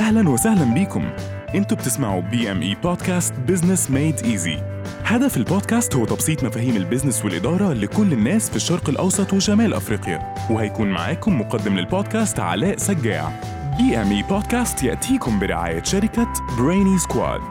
أهلا وسهلا بيكم انتوا بتسمعوا بي ام اي بودكاست بزنس ميد ايزي هدف البودكاست هو تبسيط مفاهيم البيزنس والإدارة لكل الناس في الشرق الأوسط وشمال أفريقيا وهيكون معاكم مقدم للبودكاست علاء سجاع بي ام اي بودكاست يأتيكم برعاية شركة بريني سكواد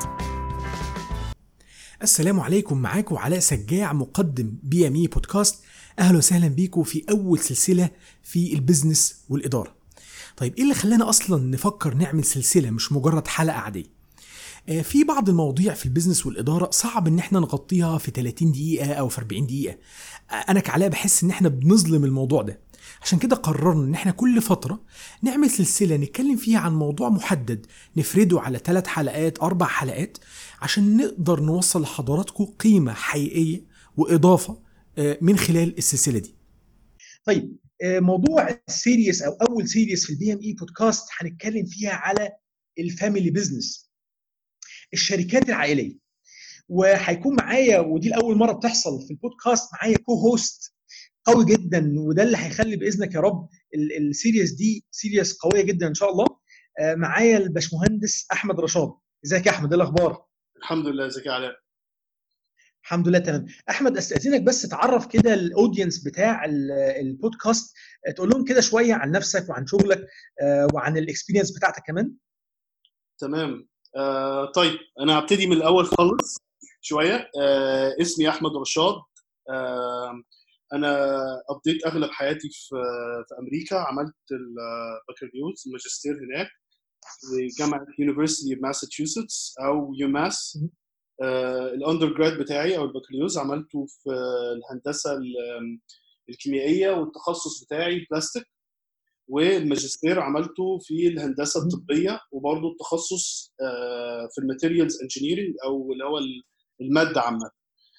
السلام عليكم معاكم علاء سجاع مقدم بي ام اي بودكاست اهلا وسهلا بيكم في اول سلسله في البيزنس والاداره طيب ايه اللي خلانا اصلا نفكر نعمل سلسله مش مجرد حلقه عاديه آه، في بعض المواضيع في البيزنس والاداره صعب ان احنا نغطيها في 30 دقيقه او في 40 دقيقه آه، انا كعلاء بحس ان احنا بنظلم الموضوع ده عشان كده قررنا ان احنا كل فتره نعمل سلسله نتكلم فيها عن موضوع محدد نفرده على ثلاث حلقات اربع حلقات عشان نقدر نوصل لحضراتكم قيمه حقيقيه واضافه آه، من خلال السلسله دي طيب آه، موضوع السيريس او اول سيريس في البي ام اي بودكاست هنتكلم فيها على الفاميلي بزنس الشركات العائليه وهيكون معايا ودي لاول مره بتحصل في البودكاست معايا كو هوست قوي جدا وده اللي هيخلي باذنك يا رب ال- السيريس دي سيريس قويه جدا ان شاء الله آه، معايا الباشمهندس احمد رشاد ازيك يا احمد ايه الاخبار الحمد لله ازيك يا علاء الحمد لله تمام احمد استاذنك بس تعرف كده الاودينس بتاع ال- البودكاست آه، تقول لهم كده شويه عن نفسك وعن شغلك آه، وعن الاكسبيرينس بتاعتك كمان تمام آه طيب انا هبتدي من الاول خالص شويه آه اسمي احمد رشاد آه انا قضيت اغلب حياتي في في امريكا عملت البكالوريوس الماجستير هناك في جامعه يونيفرسيتي اوف ماساتشوستس او يوماس آه الاندر جراد بتاعي او البكالوريوس عملته في الهندسه ال- الكيميائيه والتخصص بتاعي بلاستيك والماجستير عملته في الهندسه الطبيه وبرضه التخصص آه، في الماتيريالز انجينيرنج او اللي هو الماده عامه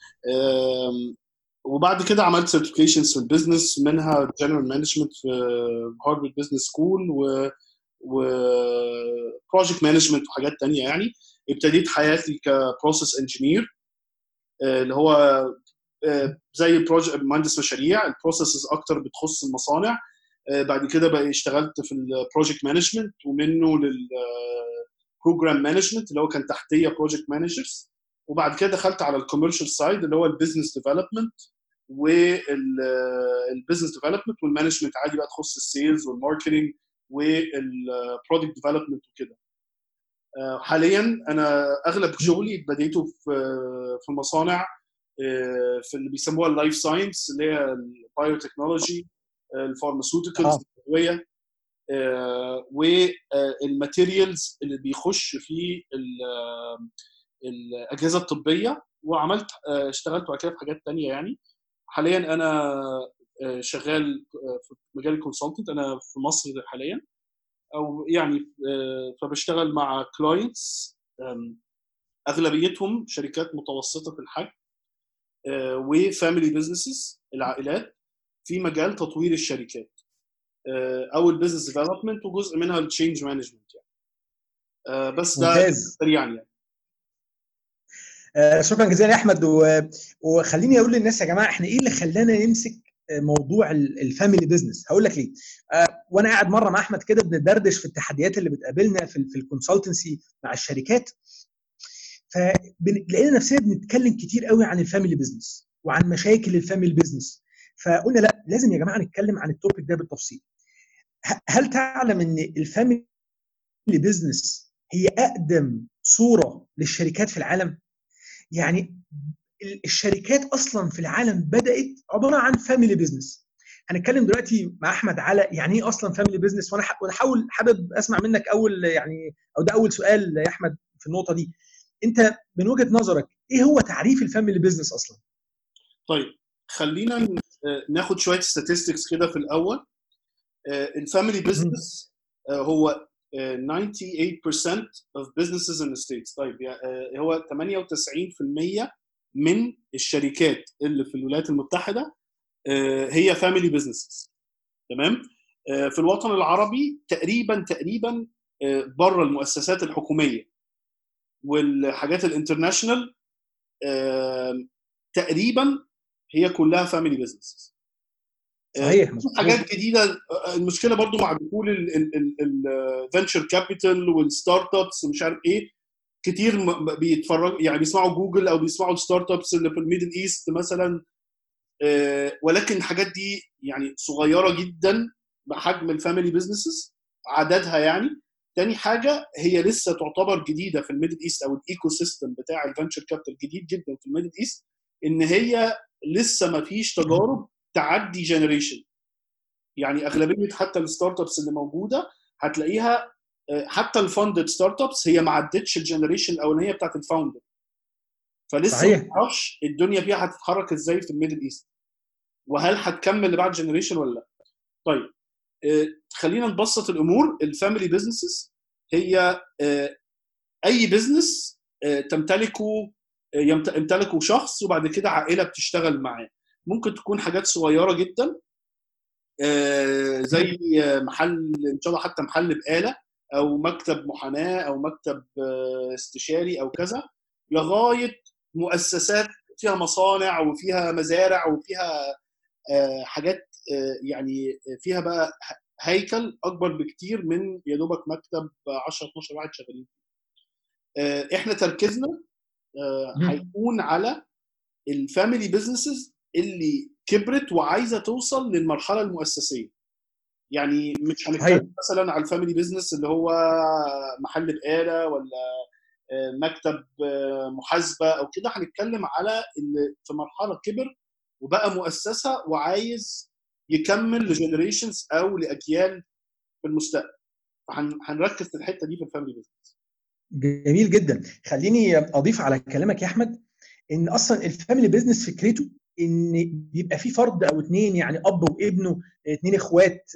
آم، وبعد كده عملت سيرتيفيكيشنز في البيزنس منها جنرال مانجمنت في هارفارد بزنس سكول و و بروجكت مانجمنت وحاجات تانية يعني ابتديت حياتي كبروسيس انجينير اللي هو آه، زي بروجكت مهندس مشاريع البروسيسز اكتر بتخص المصانع آه، بعد كده بقى اشتغلت في البروجكت مانجمنت ومنه للبروجرام مانجمنت اللي هو كان تحتيه بروجكت مانجرز وبعد كده دخلت على الكوميرشال سايد اللي هو البيزنس ديفلوبمنت والبيزنس ديفلوبمنت والمانجمنت عادي بقى تخص السيلز والماركتنج والبرودكت ديفلوبمنت وكده آه، حاليا انا اغلب شغلي بديته في في مصانع آه، في اللي بيسموها اللايف ساينس اللي هي البايو تكنولوجي الفارماسيوتيكالز آه. الادويه والماتيريالز اللي بيخش في ال- آه، الاجهزه الطبيه وعملت آه، اشتغلت بعد كده في حاجات تانية يعني حاليا انا آه، شغال آه، في مجال الكونسلتنت انا في مصر حاليا او يعني آه، فبشتغل مع كلاينتس اغلبيتهم شركات متوسطه في الحجم وفاميلي بزنسز العائلات في مجال تطوير الشركات آه، او البيزنس ديفلوبمنت وجزء منها التشينج مانجمنت يعني آه، بس ده ممتاز. سريعا يعني آه، شكرا جزيلا يا احمد و- وخليني اقول للناس يا جماعه احنا ايه اللي خلانا نمسك آه، موضوع ال- الفاميلي بزنس هقول لك ليه آه، وانا قاعد مره مع احمد كده بندردش في التحديات اللي بتقابلنا في, ال- في الكونسلتنسي مع الشركات فلقينا نفسنا بنتكلم كتير قوي عن الفاميلي بزنس وعن مشاكل الفاميلي بزنس فقلنا لا لازم يا جماعه نتكلم عن التوبيك ده بالتفصيل ه- هل تعلم ان الفاميلي بزنس هي اقدم صوره للشركات في العالم يعني ال- الشركات اصلا في العالم بدات عباره عن فاميلي بزنس هنتكلم دلوقتي مع احمد على يعني ايه اصلا فاميلي بزنس وانا ح- وأنا حاول حابب اسمع منك اول يعني او ده اول سؤال يا احمد في النقطه دي انت من وجهه نظرك ايه هو تعريف الفاميلي بزنس اصلا طيب خلينا ن- آه، ناخد شويه statistics كده في الاول الفاميلي بزنس هو آه، 98% of businesses in the states طيب يا- آه، هو 98% من الشركات اللي في الولايات المتحده آه، هي فاميلي بزنسز تمام آه، في الوطن العربي تقريبا تقريبا آه، بره المؤسسات الحكوميه والحاجات الانترناشونال آه، تقريبا هي كلها فاميلي بزنسز صحيح حاجات جديده المشكله برضو مع دخول الفنشر كابيتال والستارت ابس ومش عارف ايه كتير بيتفرج يعني بيسمعوا جوجل او بيسمعوا الستارت ابس اللي في الميدل ايست مثلا ولكن الحاجات دي يعني صغيره جدا بحجم الفاميلي بزنسز عددها يعني تاني حاجه هي لسه تعتبر جديده في الميدل ايست او الايكو سيستم بتاع الفنشر كابيتال جديد جدا في الميدل ايست ان هي لسه ما فيش تجارب تعدي جنريشن يعني اغلبيه حتى الستارت ابس اللي موجوده هتلاقيها حتى الفاندد ستارت ابس هي ما عدتش الجنريشن الاولانيه بتاعت الفاوندر فلسه ما تعرفش الدنيا فيها هتتحرك ازاي في الميدل ايست وهل هتكمل لبعد جنريشن ولا لا طيب خلينا نبسط الامور الفاميلي بزنسز هي اي بزنس تمتلكه يمتلكه شخص وبعد كده عائله بتشتغل معاه ممكن تكون حاجات صغيره جدا زي محل ان شاء الله حتى محل بقاله او مكتب محاماه او مكتب استشاري او كذا لغايه مؤسسات فيها مصانع وفيها مزارع وفيها حاجات يعني فيها بقى هيكل اكبر بكتير من يا دوبك مكتب 10 12 واحد شغالين احنا تركيزنا هيكون على الفاميلي بزنسز اللي كبرت وعايزه توصل للمرحله المؤسسيه يعني مش هنتكلم مثلا على الفاميلي بزنس اللي هو محل بقاله ولا مكتب محاسبه او كده هنتكلم على اللي في مرحله كبر وبقى مؤسسه وعايز يكمل لجنريشنز او لاجيال في المستقبل فهنركز في الحته دي في الفاميلي بزنس جميل جدا خليني اضيف على كلامك يا احمد ان اصلا الفاميلي بزنس فكرته ان بيبقى في فرد او اثنين يعني اب وابنه اثنين اخوات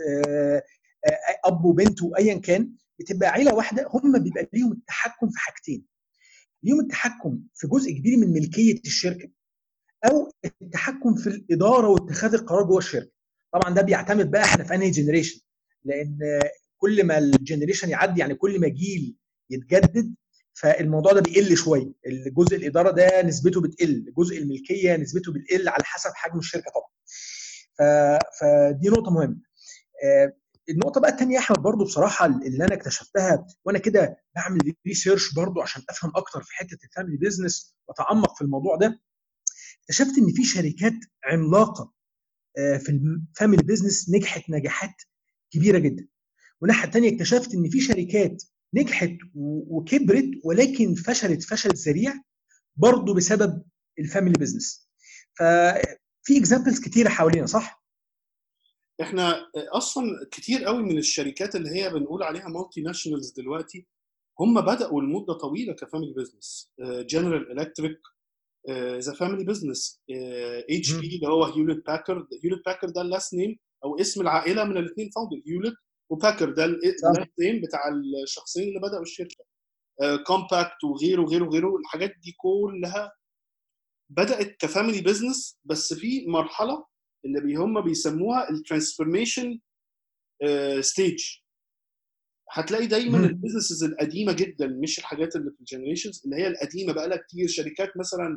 اب وبنته ايا كان بتبقى عيله واحده هم بيبقى ليهم التحكم في حاجتين ليهم التحكم في جزء كبير من ملكيه الشركه او التحكم في الاداره واتخاذ القرار جوه الشركه طبعا ده بيعتمد بقى احنا في انهي جنريشن لان كل ما الجنريشن يعدي يعني كل ما جيل يتجدد فالموضوع ده بيقل شويه الجزء الاداره ده نسبته بتقل جزء الملكيه نسبته بتقل على حسب حجم الشركه طبعا ف... فدي نقطه مهمه النقطه بقى الثانيه يا احمد برضو بصراحه اللي انا اكتشفتها وانا كده بعمل ريسيرش برضو عشان افهم اكتر في حته الفاميلي بيزنس واتعمق في الموضوع ده اكتشفت ان في شركات عملاقه في الفاميلي بيزنس نجحت نجاحات كبيره جدا والناحيه الثانيه اكتشفت ان في شركات نجحت وكبرت ولكن فشلت فشل ذريع برضه بسبب الفاميلي بزنس ففي اكزامبلز كتيره حوالينا صح احنا اصلا كتير قوي من الشركات اللي هي بنقول عليها مالتي ناشونالز دلوقتي هم بداوا لمده طويله كفاميلي بزنس جنرال الكتريك ذا فاميلي بزنس اتش بي اللي هو هيولت باكرد هيولت باكرد ده اللاست نيم او اسم العائله من الاثنين فاوندر هيولت وباكر ده النيم بتاع الشخصين اللي بداوا الشركه كومباكت وغيره وغيره وغيره الحاجات دي كلها بدات كفاميلي بزنس بس في مرحله اللي هم بيسموها الترانسفورميشن ستيج هتلاقي دايما البيزنسز القديمه جدا مش الحاجات اللي في الجنريشنز اللي هي القديمه بقى لها كتير شركات مثلا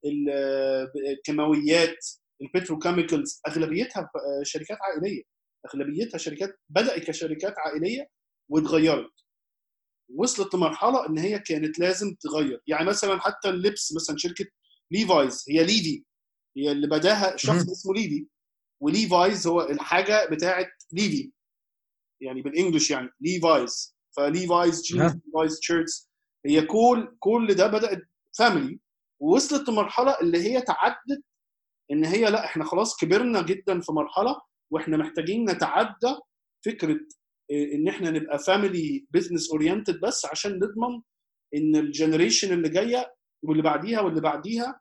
الكيماويات البتروكيميكالز اغلبيتها شركات عائليه اغلبيتها شركات بدات كشركات عائليه واتغيرت وصلت لمرحله ان هي كانت لازم تغير يعني مثلا حتى اللبس مثلا شركه ليفايز هي ليفي هي اللي بداها شخص اسمه ليفي وليفايز هو الحاجه بتاعه ليفي يعني بالانجلش يعني ليفايز فليفايز جينز ليفايز شيرتس هي كل كل ده بدات فاميلي ووصلت لمرحله اللي هي تعدت ان هي لا احنا خلاص كبرنا جدا في مرحله واحنا محتاجين نتعدى فكره ان احنا نبقى فاميلي بزنس اورينتد بس عشان نضمن ان الجنريشن اللي جايه واللي بعديها واللي بعديها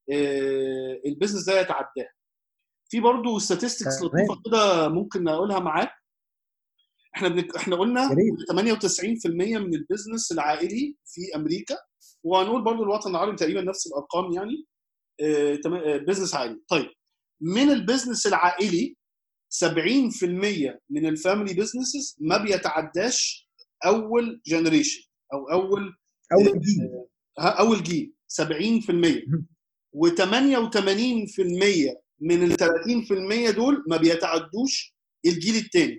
البيزنس ده يتعداها في برضه statistics لطيفه كده ممكن اقولها معاك احنا بنك... احنا قلنا 98% من البيزنس العائلي في امريكا وهنقول برضه الوطن العربي تقريبا نفس الارقام يعني بيزنس عائلي طيب من البيزنس العائلي 70% من الفاميلي بزنسز ما بيتعداش اول جنريشن او اول اول جيل اول جيل 70% و88% من ال 30% دول ما بيتعدوش الجيل الثاني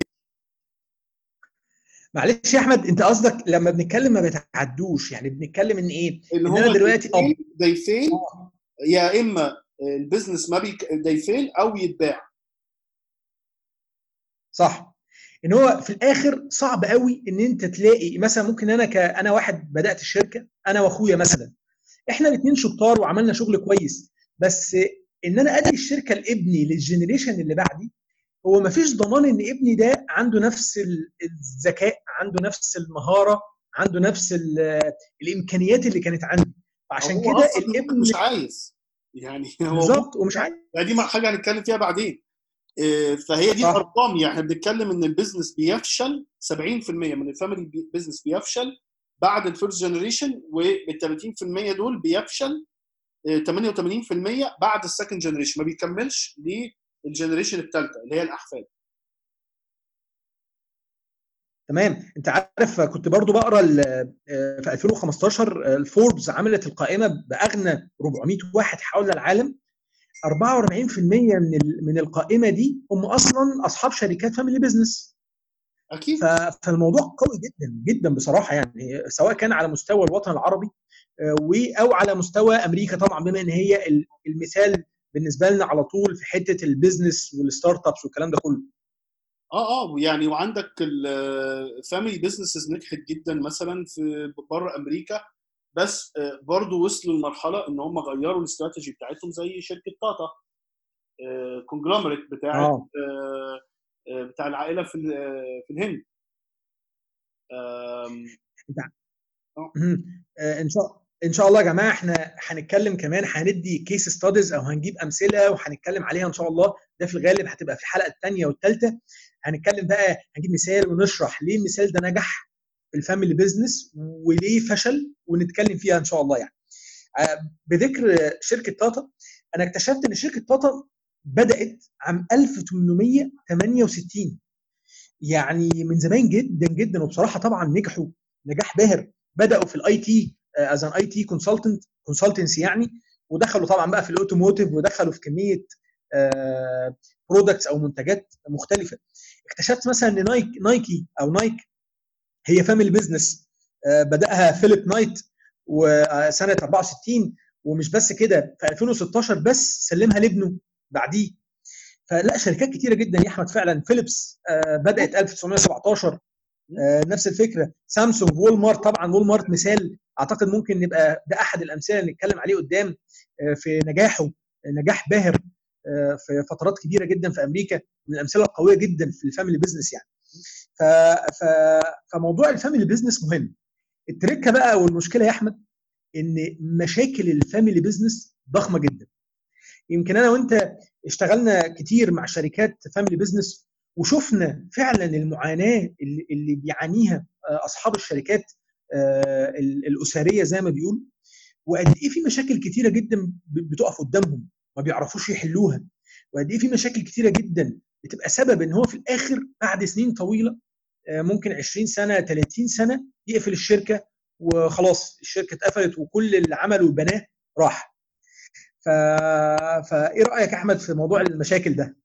معلش يا احمد انت قصدك لما بنتكلم ما بيتعدوش يعني بنتكلم ان ايه اللي ان انا هم دلوقتي اب they fail يا اما البيزنس ما بيك they fail او يتباع صح ان هو في الاخر صعب قوي ان انت تلاقي مثلا ممكن انا ك انا واحد بدات الشركه انا واخويا مثلا احنا الاثنين شطار وعملنا شغل كويس بس ان انا ادي الشركه لابني للجنريشن اللي بعدي هو ما فيش ضمان ان ابني ده عنده نفس ال- الذكاء عنده نفس المهاره عنده نفس ال- الامكانيات اللي كانت عندي فعشان هو كده أصلاً الابن مش عايز يعني هو بالظبط ومش عارف دي حاجه هنتكلم فيها بعدين إيه، فهي دي صح. الارقام يعني احنا بنتكلم ان البيزنس بيفشل 70% من الفاميلي بي- بيزنس بيفشل بعد الفيرست جنريشن وال 30% دول بيفشل إيه، 88% بعد السكند جنريشن ما بيكملش للجنريشن الثالثه اللي هي الاحفاد تمام انت عارف كنت برضو بقرا ال- في 2015 الفوربس عملت القائمه باغنى 400 واحد حول العالم 44% من ال- من القائمه دي هم اصلا اصحاب شركات فاميلي بزنس اكيد ف- فالموضوع قوي جدا جدا بصراحه يعني سواء كان على مستوى الوطن العربي آه، و او على مستوى امريكا طبعا بما ان هي ال- المثال بالنسبه لنا على طول في حته البيزنس والستارت ابس والكلام ده كله اه اه يعني وعندك الفاميلي بزنسز نجحت جدا مثلا في بره امريكا بس آه، برضو وصلوا لمرحله ان هم غيروا الاستراتيجي بتاعتهم زي شركه تاتا كونجلومريت بتاع اه بتاع العائله في ال- آه، في الهند آم، مهم. آه، ان شاء ان شاء الله يا جماعه احنا هنتكلم كمان هندي كيس ستاديز او هنجيب امثله وهنتكلم عليها ان شاء الله ده في الغالب هتبقى في الحلقه الثانيه والثالثه هنتكلم بقى هنجيب مثال ونشرح ليه المثال ده نجح في الفاميلي بيزنس وليه فشل ونتكلم فيها ان شاء الله يعني آه، بذكر شركه تاتا انا اكتشفت ان شركه تاتا بدات عام 1868 يعني من زمان جدا جدا وبصراحه طبعا نجحوا نجاح باهر بداوا في الاي تي از ان اي تي كونسلتنت كونسلتنسي يعني ودخلوا طبعا بقى في الاوتوموتيف ودخلوا في كميه برودكتس او منتجات مختلفه اكتشفت مثلا ان نايك نايكي او نايك هي فاميلي بزنس بداها فيليب نايت وسنه 64 ومش بس كده في 2016 بس سلمها لابنه بعديه فلا شركات كتيره جدا يا احمد فعلا فيليبس آه، بدات 1917 آه، نفس الفكره سامسونج وول مارت طبعا وول مارت مثال اعتقد ممكن نبقى ده احد الامثله اللي نتكلم عليه قدام آه، في نجاحه نجاح باهر آه، في فترات كبيره جدا في امريكا من الامثله القويه جدا في الفاميلي بزنس يعني ف... ف... فموضوع الفاميلي بزنس مهم التركه بقى والمشكله يا احمد ان مشاكل الفاميلي بزنس ضخمه جدا يمكن انا وانت اشتغلنا كتير مع شركات فاميلي بزنس وشفنا فعلا المعاناه اللي, اللي بيعانيها آه، اصحاب الشركات آه، ال- الاسريه زي ما بيقولوا وقد ايه في مشاكل كتيره جدا ب- بتقف قدامهم ما بيعرفوش يحلوها وقد ايه في مشاكل كتيره جدا بتبقى سبب ان هو في الاخر بعد سنين طويله آه، ممكن 20 سنه 30 سنه يقفل الشركه وخلاص الشركه اتقفلت وكل اللي عمله وبناه راح ف... فايه رايك يا احمد في موضوع المشاكل ده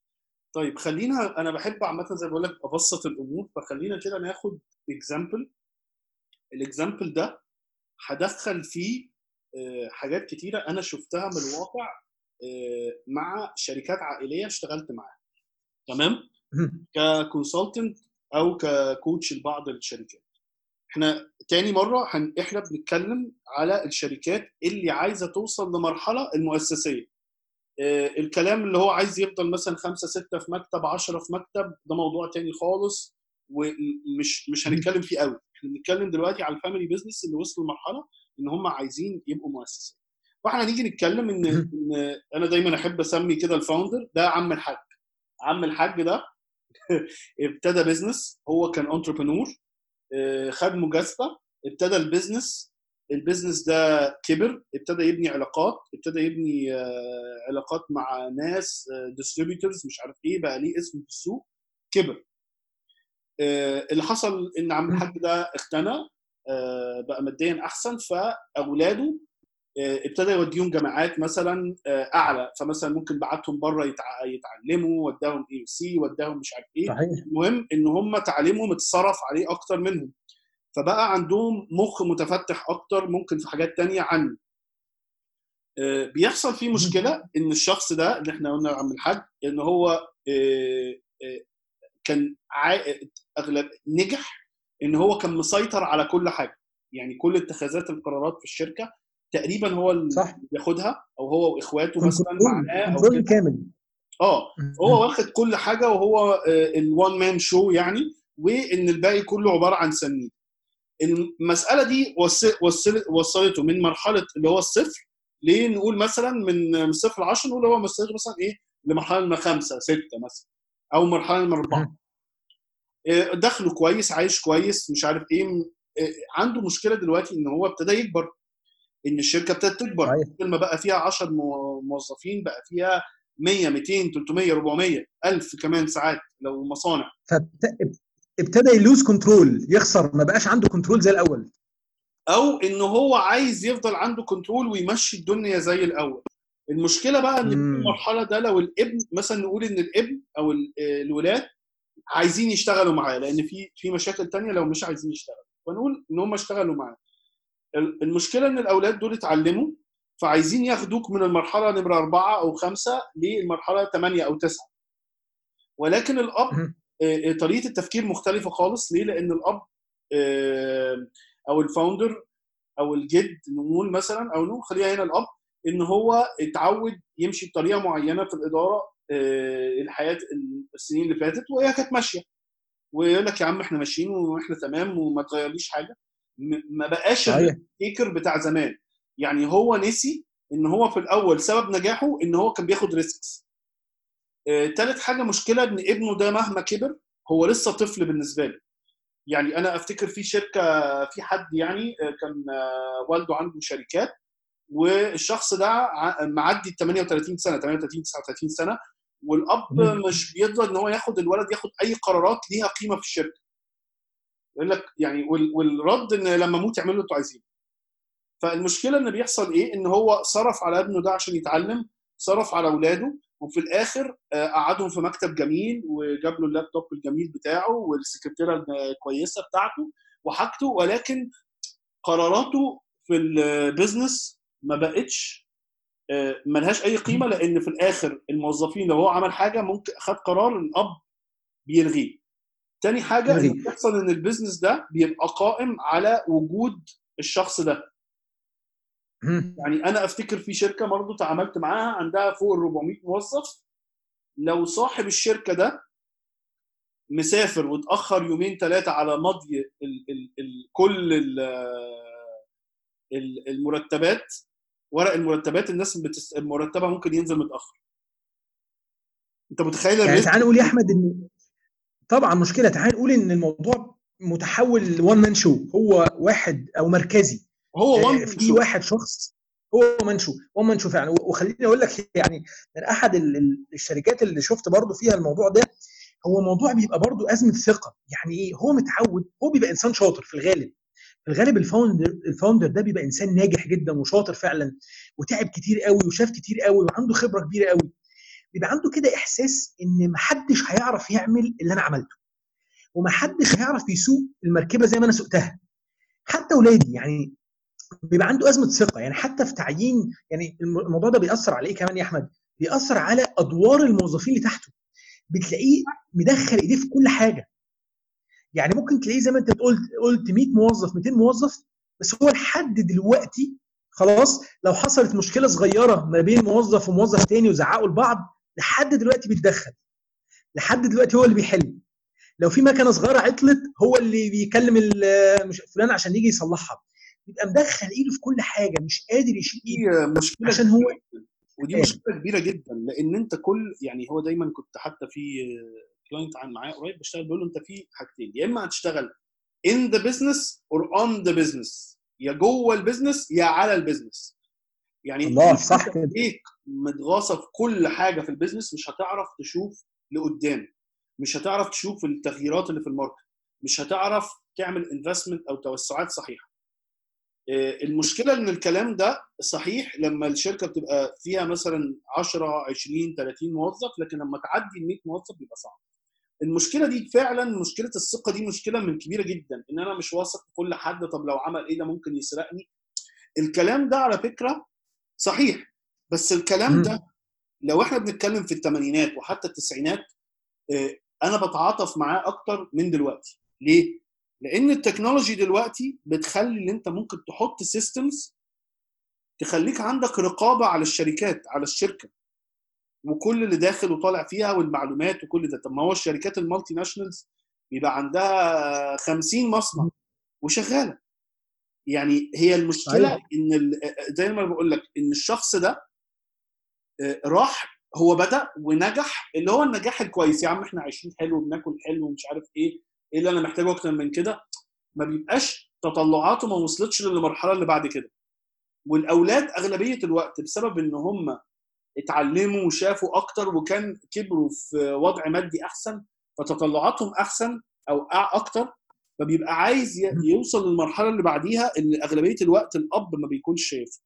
طيب خلينا انا بحب عامه زي ما بقول لك ابسط الامور فخلينا كده ناخد اكزامبل الاكزامبل ده هدخل فيه آه، حاجات كتيره انا شفتها من الواقع آه، مع شركات عائليه اشتغلت معاها تمام مهم. ككونسلتنت او ككوتش لبعض الشركات احنا تاني مره هن... احنا بنتكلم على الشركات اللي عايزه توصل لمرحله المؤسسيه آه، الكلام اللي هو عايز يفضل مثلا خمسة ستة في مكتب عشرة في مكتب ده موضوع تاني خالص ومش مش هنتكلم فيه قوي احنا بنتكلم دلوقتي على الفاميلي بزنس اللي وصلوا لمرحله ان هم عايزين يبقوا مؤسسه فاحنا نيجي نتكلم ان مهم. ان انا دايما احب اسمي كده الفاوندر ده عم الحاج عم الحاج ده ابتدى بزنس هو كان انتربرنور خد مجازفه ابتدى البيزنس البيزنس ده كبر ابتدى يبني علاقات ابتدى يبني آه، علاقات مع ناس ديستريبيوتورز مش عارف ايه بقى ليه اسم في السوق كبر آه، اللي حصل ان عم الحاج ده اختنى آه، بقى ماديا احسن فاولاده آه، ابتدى يوديهم جامعات مثلا آه، اعلى فمثلا ممكن بعتهم بره يتع- يتعلموا وداهم اي سي وداهم مش عارف ايه صحيح المهم ان هم تعليمهم اتصرف عليه اكتر منهم فبقى عندهم مخ متفتح اكتر ممكن في حاجات تانية عنه آه، بيحصل فيه مشكله ان الشخص ده اللي احنا قلنا عم الحاج ان هو آه، آه، كان عائد اغلب نجح ان هو كان مسيطر على كل حاجه يعني كل اتخاذات القرارات في الشركه تقريبا هو اللي صح بياخدها او هو واخواته مثلا كنترول معاه او كنترول كده كامل اه هو واخد كل حاجه وهو الوان مان شو يعني وان الباقي كله عباره عن سنين المساله دي وص- وصلت وصلته من مرحله اللي هو الصفر ليه نقول مثلا من من صفر ل 10 نقول هو وصلته مثلا ايه لمرحله من خمسه سته مثلا او مرحله من اربعه آه، دخله كويس عايش كويس مش عارف ايه م- آه، عنده مشكله دلوقتي ان هو ابتدى يكبر ان الشركه ابتدت تكبر صحيح. بدل ما بقى فيها 10 مو- موظفين بقى فيها 100 200 300 400 1000 كمان ساعات لو مصانع فابتدى يلوز كنترول يخسر ما بقاش عنده كنترول زي الاول او ان هو عايز يفضل عنده كنترول ويمشي الدنيا زي الاول المشكله بقى ان في مم. المرحله ده لو الابن مثلا نقول ان الابن او ال- الولاد عايزين يشتغلوا معاه لان في في مشاكل تانية لو مش عايزين يشتغلوا فنقول ان هم اشتغلوا معاه ال- المشكله ان الاولاد دول اتعلموا فعايزين ياخدوك من المرحله نمره اربعه او خمسه للمرحله ثمانيه او تسعه ولكن الاب مم. آه، طريقه التفكير مختلفه خالص ليه؟ لان الاب آه، او الفاوندر او الجد نقول مثلا او نقول خليها هنا الاب ان هو اتعود يمشي بطريقه معينه في الاداره آه، الحياه السنين اللي فاتت وهي كانت ماشيه ويقول لك يا عم احنا ماشيين واحنا تمام وما تغيرليش حاجه م- ما بقاش صحيح التيكر بتاع زمان يعني هو نسي ان هو في الاول سبب نجاحه ان هو كان بياخد ريسكس آه، تالت حاجه مشكله ان ابنه ده مهما كبر هو لسه طفل بالنسبه له يعني انا افتكر في شركه في حد يعني آه، كان آه، والده عنده شركات والشخص ده ع- معدي ال 38 سنه 38 39 سنه والاب مم. مش بيرضى ان هو ياخد الولد ياخد اي قرارات ليها قيمه في الشركه يقول لك يعني وال- والرد ان لما اموت اعملوا اللي انتوا عايزينه فالمشكله ان بيحصل ايه ان هو صرف على ابنه ده عشان يتعلم صرف على اولاده وفي الاخر آه، قعدهم في مكتب جميل وجاب له اللابتوب الجميل بتاعه والسكرتيره الكويسه بتاعته وحاجته ولكن قراراته في البيزنس ما بقتش آه، ملهاش اي قيمه لان في الاخر الموظفين لو هو عمل حاجه ممكن خد قرار الاب بيلغيه تاني حاجه يلغيه. اللي بيحصل ان البيزنس ده بيبقى قائم على وجود الشخص ده مم. يعني انا افتكر في شركه برضه تعاملت معاها عندها فوق ال 400 موظف لو صاحب الشركه ده مسافر واتاخر يومين ثلاثه على مضي ال ال ال كل ال ال المرتبات ورق المرتبات الناس بتس... المرتبه ممكن ينزل متاخر انت متخيل يعني الريسك تعال نقول يا احمد ان طبعا مشكله تعال نقول ان الموضوع متحول لوان مان شو هو واحد او مركزي هو آه، وان في واحد شخص هو منشو هو منشو فعلا وخليني اقول لك يعني من احد ال- ال- الشركات اللي شفت برضو فيها الموضوع ده هو موضوع بيبقى برضو ازمه ثقه يعني ايه هو متعود هو بيبقى انسان شاطر في الغالب في الغالب الفاوندر الفاوندر ده بيبقى انسان ناجح جدا وشاطر فعلا وتعب كتير قوي وشاف كتير قوي وعنده خبره كبيره قوي بيبقى عنده كده احساس ان محدش هيعرف يعمل اللي انا عملته ومحدش هيعرف يسوق المركبه زي ما انا سوقتها حتى اولادي يعني بيبقى عنده ازمه ثقه يعني حتى في تعيين يعني الم- الموضوع ده بيأثر على ايه كمان يا احمد؟ بيأثر على ادوار الموظفين اللي تحته بتلاقيه مدخل ايديه في كل حاجه يعني ممكن تلاقيه زي ما انت قلت قلت 100 موظف 200 موظف بس هو لحد دلوقتي خلاص لو حصلت مشكله صغيره ما بين موظف وموظف تاني وزعقوا لبعض لحد دلوقتي بيتدخل لحد دلوقتي هو اللي بيحل لو في مكنه صغيره عطلت هو اللي بيكلم ال- مش فلان عشان يجي يصلحها بيبقى مدخل ايده في كل حاجه مش قادر يشيل ايده دي مشكله عشان هو ودي فاهم. مشكله كبيره جدا لان انت كل يعني هو دايما كنت حتى في كلاينت عن معايا قريب بشتغل بيقول له انت في حاجتين يا اما هتشتغل in the business or on the business يا جوه البيزنس يا على البيزنس يعني الله، انت صح كده. ايديك متغاصه في كل حاجه في البيزنس مش هتعرف تشوف لقدام مش هتعرف تشوف التغييرات اللي في الماركت مش هتعرف تعمل انفستمنت او توسعات صحيحه آه، المشكله ان الكلام ده صحيح لما الشركه بتبقى فيها مثلا 10 20 30 موظف لكن لما تعدي ال 100 موظف بيبقى صعب المشكله دي فعلا مشكله الثقه دي مشكله من كبيره جدا ان انا مش واثق في كل حد طب لو عمل ايه ده ممكن يسرقني الكلام ده على فكره صحيح بس الكلام مم. ده لو احنا بنتكلم في الثمانينات وحتى التسعينات آه، انا بتعاطف معاه اكتر من دلوقتي ليه لان التكنولوجي دلوقتي بتخلي ان انت ممكن تحط سيستمز تخليك عندك رقابه على الشركات على الشركه وكل اللي داخل وطالع فيها والمعلومات وكل ده طب ما هو الشركات المالتي ناشونالز بيبقى عندها 50 مصنع وشغاله يعني هي المشكله صحيح. ان ال- زي ما بقول لك ان الشخص ده آه، راح هو بدا ونجح اللي هو النجاح الكويس يا عم احنا عايشين حلو وبناكل حلو ومش عارف ايه ايه اللي انا محتاجه اكتر من كده ما بيبقاش تطلعاته ما وصلتش للمرحله اللي بعد كده والاولاد اغلبيه الوقت بسبب ان هم اتعلموا وشافوا اكتر وكان كبروا في وضع مادي احسن فتطلعاتهم احسن او أع- اكتر فبيبقى عايز ي- يوصل للمرحله اللي بعديها اللي اغلبيه الوقت الاب ما بيكونش شايفها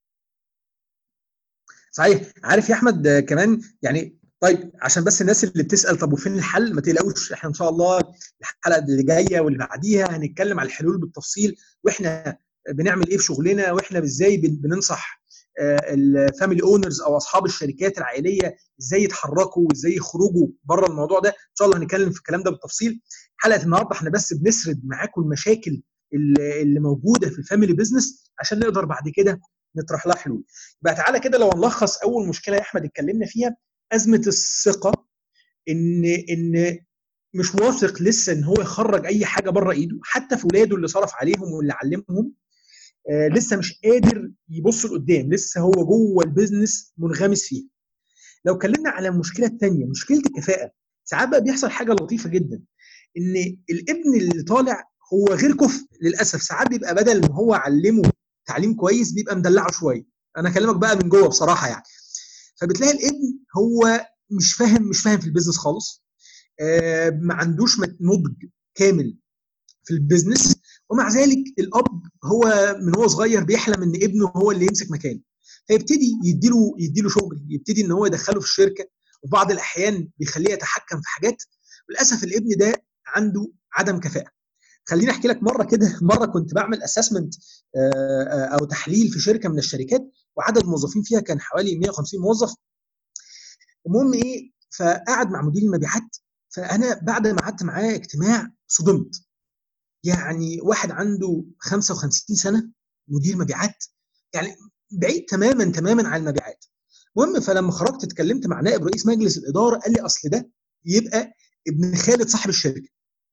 صحيح عارف يا احمد آه، كمان يعني طيب عشان بس الناس اللي بتسال طب وفين الحل ما تقلقوش احنا ان شاء الله الحلقه اللي جايه واللي بعديها هنتكلم على الحلول بالتفصيل واحنا بنعمل ايه في شغلنا واحنا ازاي بن- بننصح الفاميلي اونرز او اصحاب الشركات العائليه ازاي يتحركوا وازاي يخرجوا بره الموضوع ده ان شاء الله هنتكلم في الكلام ده بالتفصيل حلقه النهارده احنا بس بنسرد معاكم المشاكل اللي اللي موجوده في الفاميلي بزنس عشان نقدر بعد كده نطرح لها حلول يبقى تعالى كده لو نلخص اول مشكله يا احمد اتكلمنا فيها ازمه الثقه ان ان مش واثق لسه ان هو يخرج اي حاجه بره ايده حتى في ولاده اللي صرف عليهم واللي علمهم آه لسه مش قادر يبص لقدام لسه هو جوه البيزنس منغمس فيه لو اتكلمنا على المشكله الثانيه مشكله الكفاءه ساعات بقى بيحصل حاجه لطيفه جدا ان الابن اللي طالع هو غير كفء للاسف ساعات بيبقى بدل ما هو علمه تعليم كويس بيبقى مدلعه شويه انا اكلمك بقى من جوه بصراحه يعني فبتلاقي الابن هو مش فاهم مش فاهم في البيزنس خالص آه ما عندوش مت- نضج كامل في البيزنس ومع ذلك الاب هو من هو صغير بيحلم ان ابنه هو اللي يمسك مكانه فيبتدي يديله يديله شغل يبتدي ان هو يدخله في الشركه وفي بعض الاحيان بيخليه يتحكم في حاجات وللاسف الابن ده عنده عدم كفاءه خليني احكي لك مره كده مره كنت بعمل اسسمنت او تحليل في شركه من الشركات وعدد الموظفين فيها كان حوالي 150 موظف المهم ايه فقعد مع مدير المبيعات فانا بعد ما قعدت معاه اجتماع صدمت يعني واحد عنده 55 سنه مدير مبيعات يعني بعيد تماما تماما عن المبيعات المهم فلما خرجت اتكلمت مع نائب رئيس مجلس الاداره قال لي اصل ده يبقى ابن خالد صاحب الشركه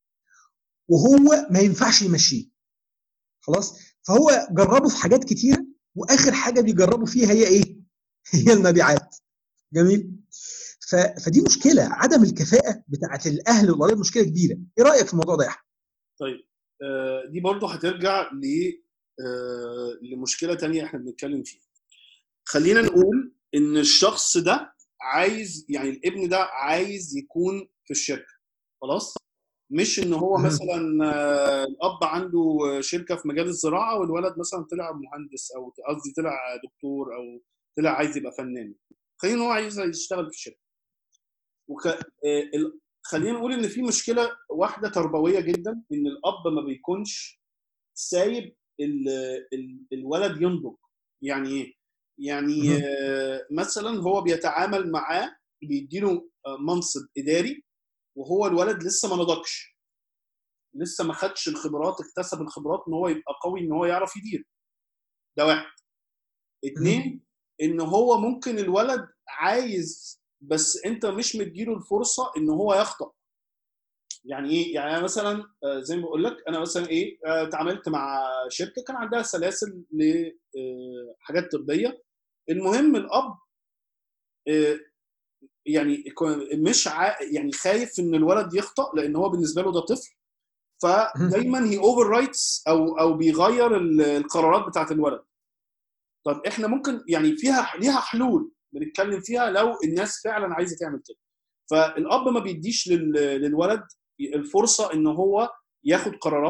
وهو ما ينفعش يمشيه خلاص فهو جربه في حاجات كتيره واخر حاجه بيجربوا فيها هي ايه هي المبيعات جميل ف... فدي مشكله عدم الكفاءه بتاعه الاهل والقرايب مشكله كبيره ايه رايك في الموضوع ده يا احمد طيب آه، دي برضو هترجع ل آه، لمشكله تانية احنا بنتكلم فيها خلينا نقول ان الشخص ده عايز يعني الابن ده عايز يكون في الشركه خلاص مش ان هو مهم. مثلا آه، الاب عنده شركه في مجال الزراعه والولد مثلا طلع مهندس او قصدي طلع دكتور او طلع عايز يبقى فنان خلينا ان هو عايز يشتغل في الشركه وك... آه، ال- خلينا نقول ان في مشكله واحده تربويه جدا ان الاب ما بيكونش سايب ال... ال... الولد ينضج يعني ايه يعني مهم. آه، مثلا هو بيتعامل معاه بيديله آه، منصب اداري وهو الولد لسه ما نضجش لسه ما خدش الخبرات اكتسب الخبرات ان هو يبقى قوي ان هو يعرف يدير ده واحد اتنين ان هو ممكن الولد عايز بس انت مش مديله الفرصه ان هو يخطأ يعني ايه يعني انا مثلا آه، زي ما بقول لك انا مثلا ايه آه، اتعاملت مع شركه كان عندها سلاسل لحاجات طبيه المهم الاب آه، يعني يكون- مش ع... يعني خايف ان الولد يخطأ لان هو بالنسبه له ده طفل فدايما هي اوفر رايتس او او بيغير ال- القرارات بتاعت الولد طب احنا ممكن يعني فيها ليها حلول بنتكلم فيها لو الناس فعلا عايزه تعمل كده فالاب ما بيديش لل- للولد الفرصه ان هو ياخد قرارات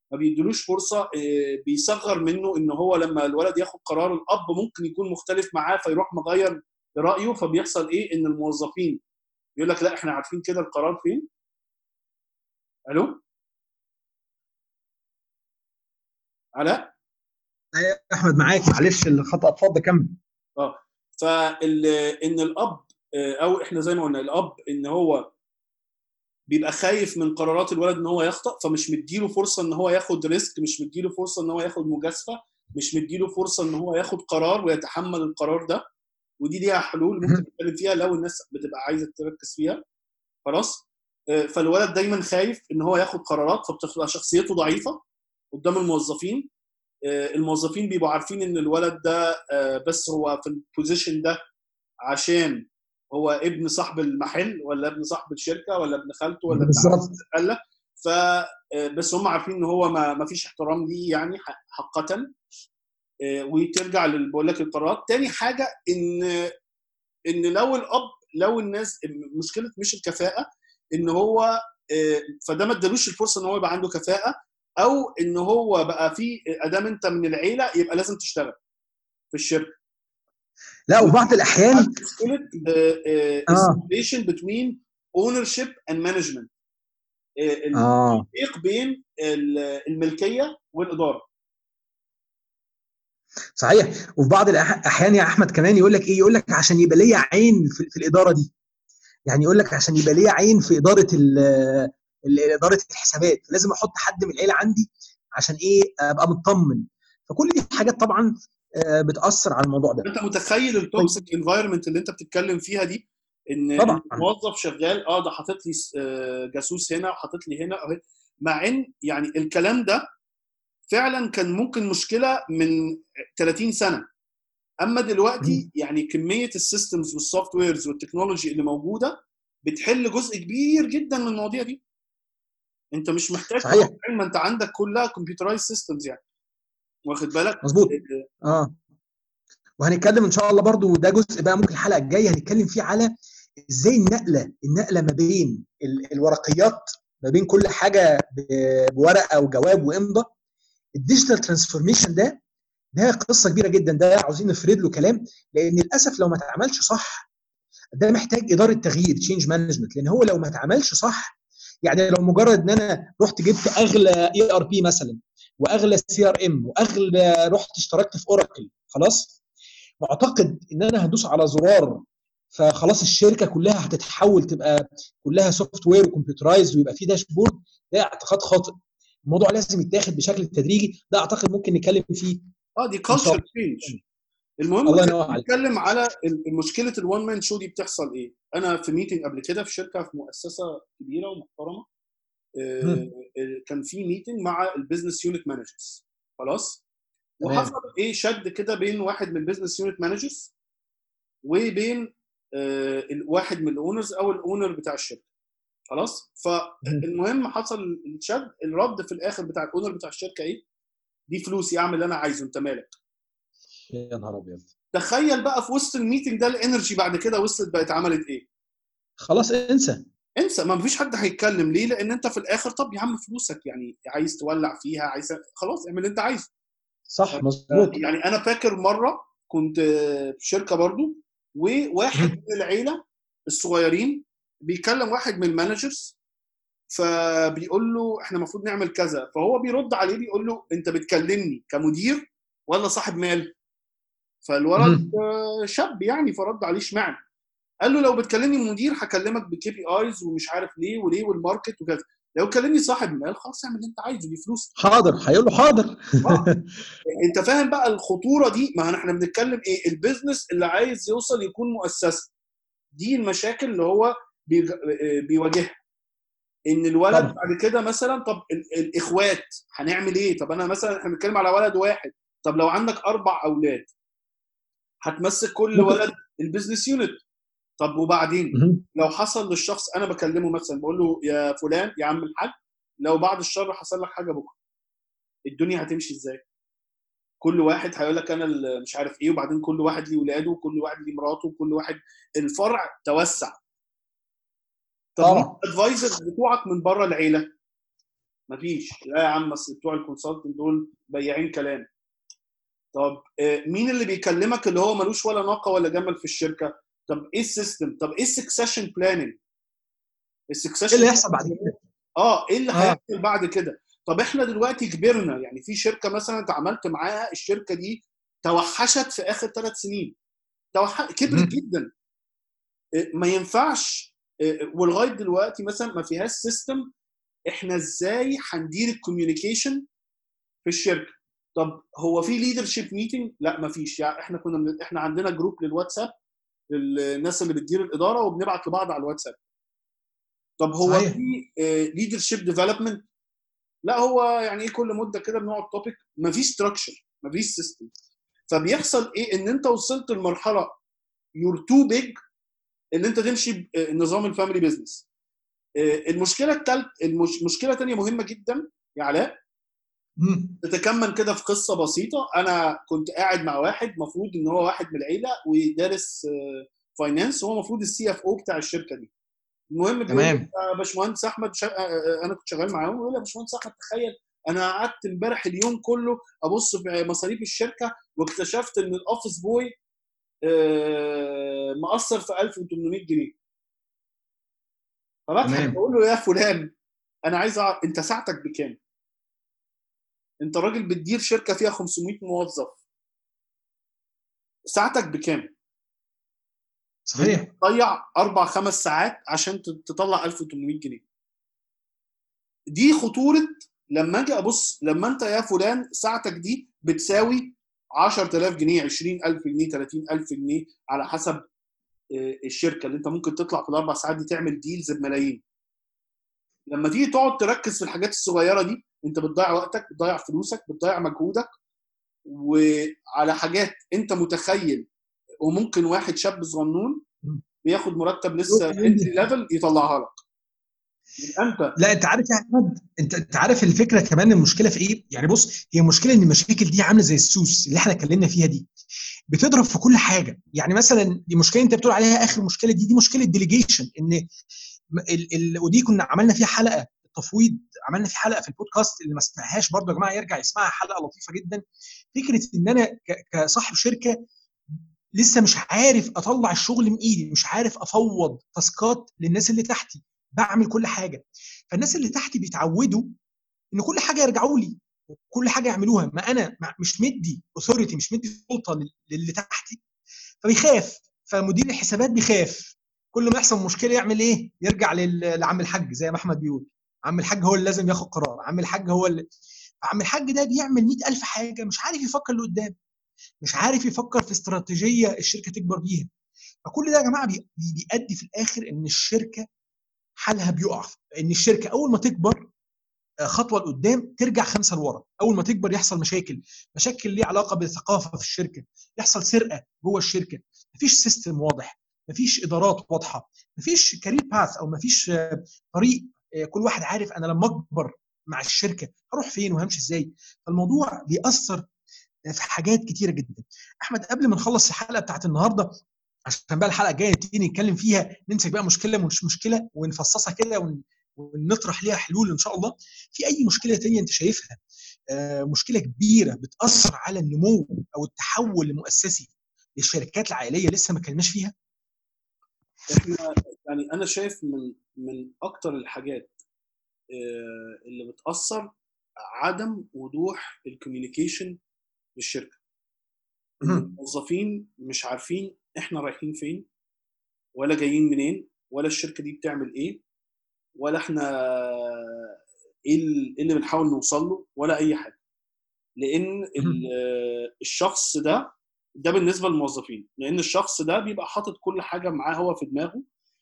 ما بيدلوش فرصه آه، بيصغر منه ان هو لما الولد ياخد قرار الاب ممكن يكون مختلف معاه فيروح مغير رايه فبيحصل ايه ان الموظفين يقول لك لا احنا عارفين كده القرار فين الو علاء أيوة يا احمد معاك معلش الخطا اتفضل كمل فال ان الاب آه، او احنا زي ما قلنا الاب ان هو بيبقى خايف من قرارات الولد ان هو يخطا فمش مديله فرصه ان هو ياخد ريسك مش مديله فرصه ان هو ياخد مجازفه مش مديله فرصه ان هو ياخد قرار ويتحمل القرار ده ودي ليها حلول ممكن نتكلم فيها لو الناس بتبقى عايزه تركز فيها خلاص آه، فالولد دايما خايف ان هو ياخد قرارات فبتبقى شخصيته ضعيفه قدام الموظفين آه، الموظفين بيبقوا عارفين ان الولد ده آه، بس هو في البوزيشن ده عشان هو ابن صاحب المحل ولا ابن صاحب الشركه ولا ابن خالته ولا ابن بالظبط قال لك ف آه، بس هم عارفين ان هو ما ما فيش احترام ليه يعني ح- حقا آه، وترجع لل- بقول لك القرارات تاني حاجه ان ان لو الاب لو الناس مشكله مش الكفاءه ان هو آه، فده ما ادالوش الفرصه ان هو يبقى عنده كفاءه او ان هو بقى في ادام انت من العيله يبقى لازم تشتغل في الشركه لا وبعض الاحيان مشكله آه. السيبريشن بتوين اونرشيب اند مانجمنت اه التفريق بين ال- الملكيه والاداره صحيح وفي بعض الاحيان يا احمد كمان يقول لك ايه يقول لك عشان يبقى ليا عين في, في الاداره دي يعني يقول لك عشان يبقى ليا عين في اداره ال ال- اداره الحسابات لازم احط حد من العيله عندي عشان ايه ابقى مطمن فكل دي حاجات طبعا آه، بتاثر على الموضوع ده انت متخيل التوكسيك انفايرمنت اللي انت بتتكلم فيها دي ان طبعاً. إن موظف شغال اه ده حاطط لي س- آه، جاسوس هنا وحاطط لي هنا أهي. مع ان يعني الكلام ده فعلا كان ممكن مشكله من 30 سنه اما دلوقتي يعني كميه السيستمز والسوفت ويرز والتكنولوجي اللي موجوده بتحل جزء كبير جدا من المواضيع دي انت مش محتاج صحيح. ما انت عندك كلها كمبيوترايز سيستمز يعني واخد بالك مظبوط اه وهنتكلم ان شاء الله برضو وده جزء بقى ممكن الحلقه الجايه هنتكلم فيه على ازاي النقله النقله ما بين ال- الورقيات ما بين كل حاجه ب- بورقه وجواب وامضه الديجيتال ترانسفورميشن ده ده قصه كبيره جدا ده عاوزين نفرد له كلام لان للاسف لو ما اتعملش صح ده محتاج اداره تغيير تشينج مانجمنت لان هو لو ما اتعملش صح يعني لو مجرد ان انا رحت جبت اغلى اي ار بي مثلا واغلى سي ار ام واغلى رحت اشتركت في اوراكل خلاص معتقد ان انا هدوس على زرار فخلاص الشركه كلها هتتحول تبقى كلها سوفت وير وكمبيوترايز ويبقى في داشبورد ده اعتقاد خاطئ الموضوع لازم يتاخد بشكل تدريجي ده اعتقد ممكن نتكلم فيه اه دي بالظبط. كالتشر تشينج المهم الله إحنا ينور عليك. بنتكلم على ال- مشكله الوان مان شو دي بتحصل ايه انا في ميتنج قبل كده في شركه في مؤسسه كبيره ومحترمه آه، مم. آه، كان في ميتنج مع البيزنس يونت مانجرز خلاص تمام. وحصل ايه شد كده بين واحد من البيزنس يونت مانجرز وبين آه، ال- واحد من الاونرز او الاونر بتاع الشركه خلاص فالمهم حصل الشد الرد في الاخر بتاع الاونر بتاع الشركه ايه دي فلوسي اعمل اللي انا عايزه انت مالك يا نهار ابيض تخيل بقى في وسط الميتنج ده الانرجي بعد كده وصلت بقت عملت ايه خلاص انسى انسى ما فيش حد هيتكلم ليه لان انت في الاخر طب يا عم فلوسك يعني عايز تولع فيها عايز خلاص اعمل اللي انت عايزه صح مظبوط يعني انا فاكر مره كنت في شركه برضو وواحد مم. من العيله الصغيرين بيكلم واحد من المانجرز فبيقول له احنا المفروض نعمل كذا فهو بيرد عليه بيقول له انت بتكلمني كمدير ولا صاحب مال فالولد مم. آه، شاب يعني فرد عليه اشمعنى قال له لو بتكلمني مدير هكلمك بكي بي ايز ومش عارف ليه وليه والماركت وكذا لو كلمني صاحب مال خلاص اعمل اللي انت عايزه دي فلوس حاضر هيقول له حاضر انت فاهم بقى الخطوره دي ما احنا بنتكلم ايه البيزنس اللي عايز يوصل يكون مؤسسه دي المشاكل اللي هو بيج- بيواجهها ان الولد طبعا. بعد كده مثلا طب ال- الاخوات هنعمل ايه طب انا مثلا احنا بنتكلم على ولد واحد طب لو عندك اربع اولاد هتمسك كل ممكن. ولد البيزنس يونت طب وبعدين مهم. لو حصل للشخص انا بكلمه مثلا بقول له يا فلان يا عم الحاج لو بعد الشر حصل لك حاجه بكره الدنيا هتمشي ازاي؟ كل واحد هيقول لك انا ال- مش عارف ايه وبعدين كل واحد ليه ولاده وكل واحد ليه مراته وكل واحد الفرع توسع طب طبعا. الادفايزر بتوعك من بره العيله مفيش لا يا عم بس بتوع الكونسلتنت دول بياعين كلام طب آه، مين اللي بيكلمك اللي هو ملوش ولا ناقه ولا جمل في الشركه طب ايه السيستم طب ايه السكسيشن بلاننج ايه السكسيشن اللي هيحصل بعد كده؟ اه ايه اللي آه. هيحصل بعد كده طب احنا دلوقتي كبرنا يعني في شركه مثلا اتعاملت معاها الشركه دي توحشت في اخر ثلاث سنين توح... كبرت مم. جدا إيه، ما ينفعش إيه، ولغايه دلوقتي مثلا ما فيهاش سيستم احنا ازاي هندير الكوميونيكيشن في الشركه طب هو في ليدرشيب ميتنج لا ما فيش يعني احنا كنا من... احنا عندنا جروب للواتساب للناس اللي بتدير الاداره وبنبعت لبعض على الواتساب طب هو صحيح. في ليدرشيب ديفلوبمنت لا هو يعني ايه كل مده كده بنقعد توبيك مفيش ستراكشر مفيش سيستم فبيحصل ايه ان انت وصلت لمرحله يور تو بيج ان انت تمشي بنظام الفاميلي بيزنس المشكله الثالث المشكله تانية مهمه جدا يا علاء مم. تتكمن كده في قصه بسيطه انا كنت قاعد مع واحد مفروض ان هو واحد من العيله ودارس فاينانس هو المفروض السي اف او بتاع الشركه دي المهم بيقول لي تمام. يا باشمهندس احمد شا... آه، انا كنت شغال معاهم بيقول لي يا باشمهندس احمد تخيل انا قعدت امبارح اليوم كله ابص في مصاريف الشركه واكتشفت ان الاوفيس بوي آه، مقصر في 1800 جنيه فبضحك تمام. بقول له يا فلان انا عايز اعرف انت ساعتك بكام؟ انت راجل بتدير شركه فيها 500 موظف ساعتك بكام؟ صحيح تضيع اربع خمس ساعات عشان ت- تطلع 1800 جنيه دي خطوره لما اجي ابص لما انت يا فلان ساعتك دي بتساوي 10000 جنيه 20000 جنيه 30000 جنيه على حسب آه، الشركه اللي انت ممكن تطلع في الاربع ساعات دي تعمل ديلز بملايين لما تيجي تقعد تركز في الحاجات الصغيره دي انت بتضيع وقتك بتضيع فلوسك بتضيع مجهودك وعلى حاجات انت متخيل وممكن واحد شاب صغنون مم. بياخد مرتب لسه يوم انتري ليفل يطلعها لك يبقى انت لا انت عارف يا احمد انت انت عارف الفكره كمان المشكله في ايه؟ يعني بص هي المشكله ان المشاكل دي عامله زي السوس اللي احنا اتكلمنا فيها دي بتضرب في كل حاجه يعني مثلا دي مشكله انت بتقول عليها اخر مشكله دي دي مشكله ديليجيشن ان م- ال ال ودي كنا عملنا فيها حلقه التفويض عملنا في حلقه في البودكاست اللي ما سمعهاش برضه يا جماعه يرجع يسمعها حلقه لطيفه جدا فكره ان انا ك- كصاحب شركه لسه مش عارف اطلع الشغل من ايدي مش عارف افوض تاسكات للناس اللي تحتي بعمل كل حاجه فالناس اللي تحتي بيتعودوا ان كل حاجه يرجعوا لي وكل حاجه يعملوها ما انا ما- مش مدي اوثوريتي مش مدي سلطه لل- للي تحتي فبيخاف فمدير الحسابات بيخاف كل ما يحصل مشكله يعمل ايه؟ يرجع لل- لعم الحاج زي ما احمد بيقول عم الحاج هو اللي لازم ياخد قرار عم الحاج هو اللي عم الحاج ده بيعمل مئة ألف حاجة مش عارف يفكر لقدام مش عارف يفكر في استراتيجية الشركة تكبر بيها فكل ده يا جماعة بي- بي- بيؤدي في الآخر إن الشركة حالها بيقع إن الشركة أول ما تكبر آه، خطوة لقدام ترجع خمسة لورا أول ما تكبر يحصل مشاكل مشاكل ليها علاقة بالثقافة في الشركة يحصل سرقة جوه الشركة مفيش سيستم واضح مفيش إدارات واضحة مفيش كارير باث أو مفيش آه، طريق آه، كل واحد عارف أنا لما أكبر مع الشركة هروح فين وهمشي إزاي فالموضوع بيأثر في حاجات كتيره جدا احمد قبل ما نخلص الحلقه بتاعت النهارده عشان بقى الحلقه الجايه نبتدي نتكلم فيها نمسك بقى مشكله مش مشكله ونفصصها كده ون... ونطرح ليها حلول ان شاء الله في اي مشكله تانية انت شايفها آه مشكله كبيره بتاثر على النمو او التحول المؤسسي للشركات العائليه لسه ما اتكلمناش فيها احنا يعني انا شايف من من اكتر الحاجات آه، اللي بتاثر عدم وضوح الكوميونيكيشن للشركه إن مهم. الموظفين مش عارفين احنا رايحين فين ولا جايين منين ولا الشركه دي بتعمل ايه ولا احنا ايه ال- إيه اللي بنحاول نوصل له ولا اي حاجه لان ال- الشخص ده ده بالنسبه للموظفين لان الشخص ده بيبقى حاطط كل حاجه معاه هو في دماغه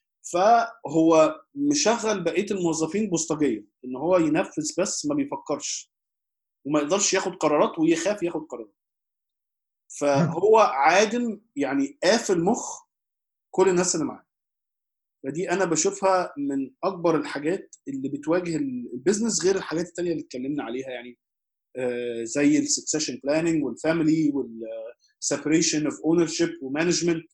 فهو مشغل بقيه الموظفين بوسطجيه ان هو ينفذ بس ما بيفكرش وما يقدرش ياخد قرارات ويخاف ياخد قرارات فهو عادم يعني قافل مخ كل الناس اللي معاه فدي انا بشوفها من اكبر الحاجات اللي بتواجه البيزنس غير الحاجات التانية اللي اتكلمنا عليها يعني آه، زي السكسيشن بلاننج والفاميلي والسيبريشن اوف اونر شيب ومانجمنت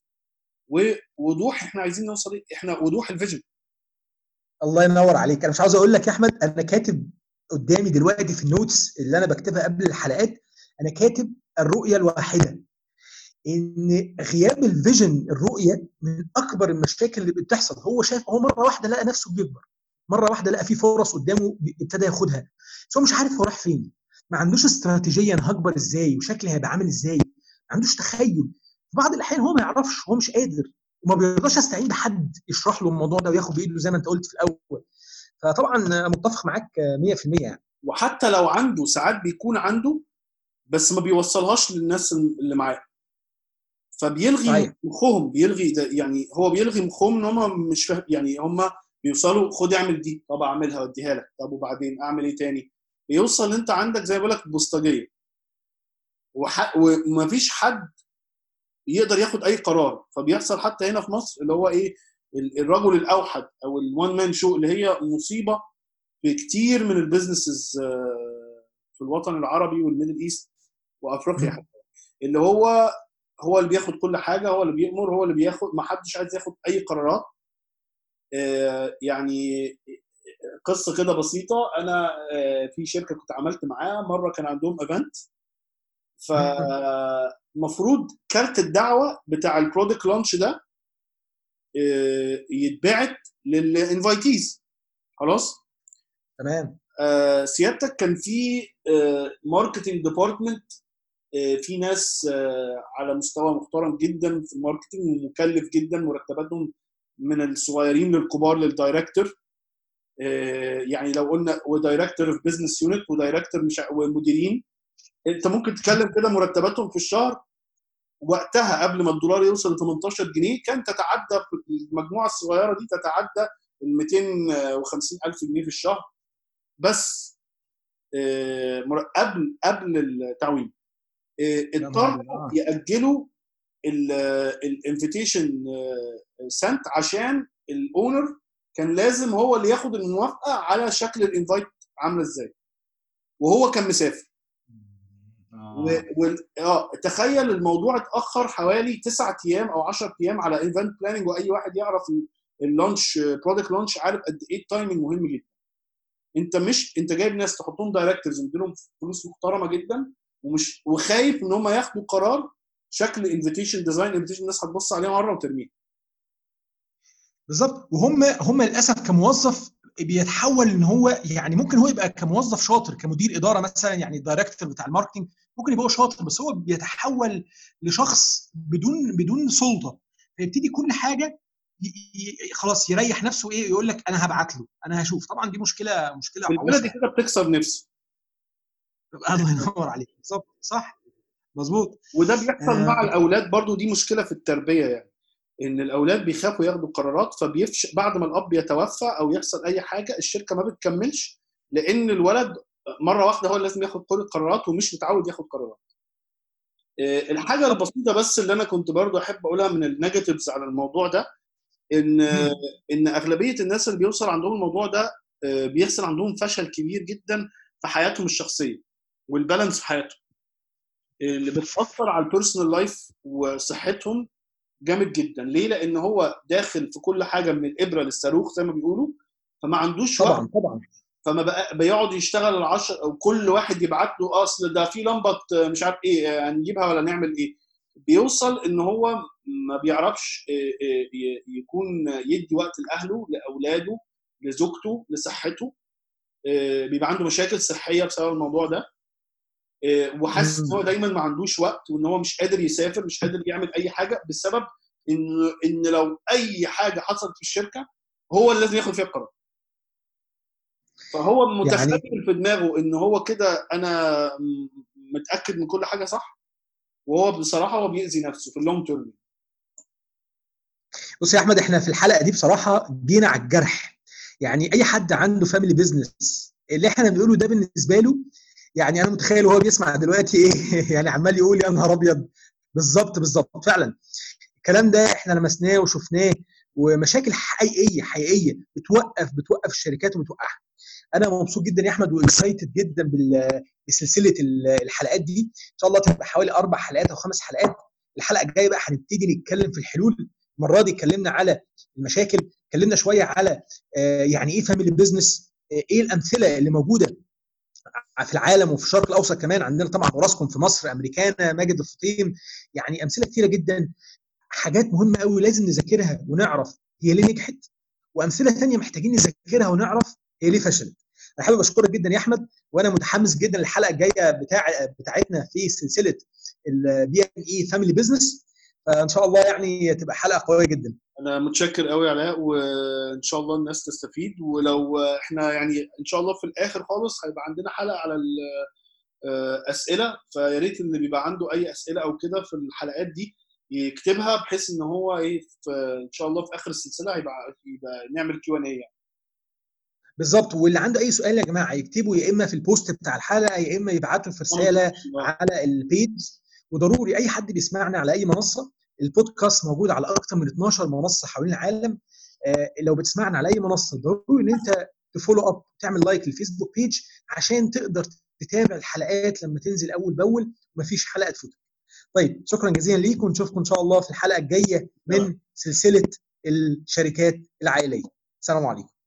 ووضوح احنا عايزين نوصل ايه احنا وضوح الفيجن الله ينور عليك انا مش عاوز اقول لك يا احمد انا كاتب قدامي دلوقتي في النوتس اللي انا بكتبها قبل الحلقات انا كاتب الرؤيه الواحده ان غياب الفيجن الرؤيه من اكبر المشاكل اللي بتحصل هو شايف هو مره واحده لقى نفسه بيكبر مره واحده لقى في فرص قدامه ابتدى ياخدها بس هو مش عارف هو رايح فين ما عندوش استراتيجيه انا هكبر ازاي وشكلي هيبقى عامل ازاي ما عندوش تخيل في بعض الاحيان هو ما يعرفش هو مش قادر وما بيرضاش يستعين بحد يشرح له الموضوع ده وياخد بايده زي ما انت قلت في الاول فطبعا متفق معاك 100% يعني وحتى لو عنده ساعات بيكون عنده بس ما بيوصلهاش للناس اللي معاه فبيلغي صحيح. مخهم بيلغي ده يعني هو بيلغي مخهم ان هم مش فاهم يعني هم بيوصلوا خد اعمل دي طب اعملها واديها لك طب وبعدين اعمل ايه تاني بيوصل انت عندك زي ما بقول لك بوسطجيه وح... ومفيش حد يقدر ياخد اي قرار فبيحصل حتى هنا في مصر اللي هو ايه ال- الرجل الاوحد او الوان مان شو اللي هي مصيبه في كتير من البيزنسز في الوطن العربي والميدل ايست وافريقيا مم. حتى اللي هو هو اللي بياخد كل حاجه هو اللي بيأمر هو اللي بياخد ما حدش عايز ياخد اي قرارات آه، يعني قصه كده بسيطه انا آه، في شركه كنت عملت معاها مره كان عندهم ايفنت فمفروض كارت الدعوه بتاع البرودكت لانش ده آه، يتبعت للانفايتيز خلاص تمام آه، سيادتك كان في ماركتنج ديبارتمنت في ناس آه، على مستوى محترم جدا في الماركتنج ومكلف جدا مرتباتهم من الصغيرين للكبار للدايركتور آه، يعني لو قلنا ودايركتور في بزنس يونت ودايركتور مش ع- ومديرين انت ممكن تتكلم كده مرتباتهم في الشهر وقتها قبل ما الدولار يوصل ل 18 جنيه كان تتعدى في المجموعه الصغيره دي تتعدى ال 250 الف جنيه في الشهر بس آه، مر- قبل قبل التعويم آه، اضطروا آه. ياجلوا الانفيتيشن سنت عشان الاونر كان لازم هو اللي ياخد الموافقه على شكل الانفايت عامله ازاي وهو كان مسافر و... و... اه تخيل الموضوع اتاخر حوالي 9 ايام او 10 ايام على ايفنت بلاننج واي واحد يعرف اللانش برودكت لانش عارف قد ايه التايمنج مهم جدا انت مش انت جايب ناس تحطهم دايركتورز ومديلهم فلوس محترمه جدا ومش وخايف ان هم ياخدوا قرار شكل انفيتيشن ديزاين انفيتيشن الناس هتبص عليه مره وترميه بالظبط وهم هم للاسف كموظف بيتحول ان هو يعني ممكن هو يبقى كموظف شاطر كمدير اداره مثلا يعني الدايركتور بتاع الماركتنج ممكن يبقى هو شاطر بس هو بيتحول لشخص بدون بدون سلطه فيبتدي كل حاجه ي- ي- خلاص يريح نفسه ايه يقول لك انا هبعت له انا هشوف طبعا دي مشكله مشكله في عويصة البلد كده بتكسر نفسه يعني. الله ينور عليك بالظبط صح مظبوط وده بيحصل آه. مع الاولاد برضو دي مشكله في التربيه يعني ان الاولاد بيخافوا ياخدوا قرارات فبيفش بعد ما الاب يتوفى او يحصل اي حاجه الشركه ما بتكملش لان الولد مره واحده هو اللي لازم ياخد كل القرارات ومش متعود ياخد قرارات آه، الحاجه البسيطه بس اللي انا كنت برضو احب اقولها من النيجاتيفز على الموضوع ده ان ان اغلبيه الناس اللي بيوصل عندهم الموضوع ده آه، بيحصل عندهم فشل كبير جدا في حياتهم الشخصيه والبالانس في حياتهم اللي بتاثر على البيرسونال لايف وصحتهم جامد جدا ليه لان هو داخل في كل حاجه من الابره للصاروخ زي ما بيقولوا فما عندوش وقت طبعا طبعا فما بقى بيقعد يشتغل العشر او كل واحد يبعت له اصل ده في لمبه مش عارف ايه هنجيبها ولا نعمل ايه بيوصل ان هو ما بيعرفش إيه إيه ي- يكون يدي وقت لاهله لاولاده لزوجته لصحته إيه بيبقى عنده مشاكل صحيه بسبب الموضوع ده إيه وحاسس ان هو دايما ما عندوش وقت وان هو مش قادر يسافر مش قادر يعمل اي حاجه بسبب ان ان لو اي حاجه حصلت في الشركه هو اللي لازم ياخد فيها القرار فهو متخيل يعني- في دماغه ان هو كده انا م- متاكد من كل حاجه صح وهو بصراحه هو بيأذي نفسه في اللونج تيرم بص يا احمد احنا في الحلقه دي بصراحه جينا على الجرح يعني اي حد عنده فاميلي بيزنس اللي احنا بنقوله ده بالنسبه له يعني انا متخيل وهو بيسمع دلوقتي ايه يعني عمال يقول يا نهار ابيض بالظبط بالظبط فعلا الكلام ده احنا لمسناه وشفناه ومشاكل حقيقيه حقيقيه بتوقف بتوقف الشركات وبتوقعها انا مبسوط جدا يا احمد واكسايتد جدا بال- بسلسله ال- الحلقات دي ان شاء الله تبقى حوالي اربع حلقات او خمس حلقات الحلقه الجايه بقى هنبتدي نتكلم في الحلول المره دي اتكلمنا على المشاكل اتكلمنا شويه على آه، يعني ايه فاميلي بزنس ايه الامثله اللي موجوده في العالم وفي الشرق الاوسط كمان عندنا طبعا وراسكم في مصر امريكانا ماجد الفطيم يعني امثله كثيره جدا حاجات مهمه قوي لازم نذاكرها ونعرف هي ليه نجحت وامثله ثانيه محتاجين نذاكرها ونعرف هي ليه فشلت انا حابب اشكرك جدا يا احمد وانا متحمس جدا للحلقه الجايه بتاع بتاعتنا في سلسله البي ام اي فاميلي بزنس فان شاء الله يعني تبقى حلقه قويه جدا انا متشكر قوي علاء وان شاء الله الناس تستفيد ولو احنا يعني ان شاء الله في الاخر خالص هيبقى عندنا حلقه على الاسئله فيا ريت اللي بيبقى عنده اي اسئله او كده في الحلقات دي يكتبها بحيث ان هو ايه ان شاء الله في اخر السلسله هيبقى يبقى نعمل كيو ان اي يعني. بالظبط واللي عنده اي سؤال يا جماعه يكتبه يا اما في البوست بتاع الحلقه يا اما يبعته في رساله على البيج وضروري اي حد بيسمعنا على اي منصه البودكاست موجود على اكثر من 12 منصه حوالين العالم آه لو بتسمعنا على اي منصه ضروري ان انت تفولو اب تعمل لايك للفيسبوك بيج عشان تقدر تتابع الحلقات لما تنزل اول باول ومفيش حلقه تفوتك. طيب شكرا جزيلا ليكم ونشوفكم ان شاء الله في الحلقه الجايه من سلسله الشركات العائليه. السلام عليكم.